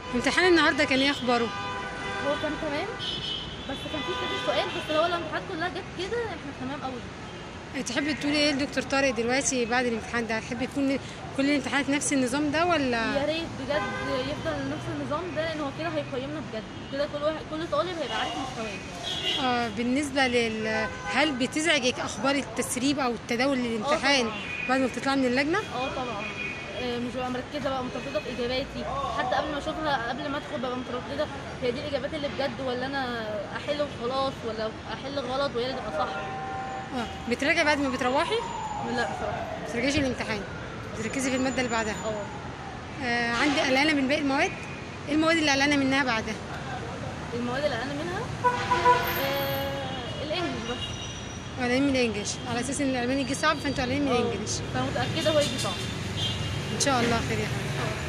امتحان النهارده كان ايه اخباره هو كان تمام بس كان في كذا سؤال بس لو الامتحانات كلها جت كده احنا تمام قوي تحبي تقولي ايه لدكتور طارق دلوقتي بعد الامتحان ده هتحبي يكون كل الامتحانات نفس النظام ده ولا يا ريت بجد يفضل نفس النظام ده لان هو كده هيقيمنا بجد كده كل واحد كل طالب هيبقى عارف مستواه آه بالنسبه لل هل بتزعجك اخبار التسريب او التداول للامتحان طبعاً. بعد ما بتطلع من اللجنه اه طبعا آه، مش ببقى مركزه بقى متردده في اجاباتي حتى قبل ما اشوفها قبل ما ادخل ببقى متردده هي دي الاجابات اللي بجد ولا انا احل وخلاص ولا احل غلط وهي اللي تبقى صح اه بتراجعي بعد ما بتروحي لا بصراحه ما بترجعيش الامتحان بتركزي في الماده اللي بعدها اه آه عندي قلقانه من باقي المواد ايه المواد اللي قلقانه منها بعدها المواد اللي انا منها آه الانجليش بس قلقانين من الانجليش على اساس ان الالماني يجي صعب فانتوا قلقانين من اه. الانجليش فانا متاكده هو يجي صعب ان شاء الله خير يا حبيبي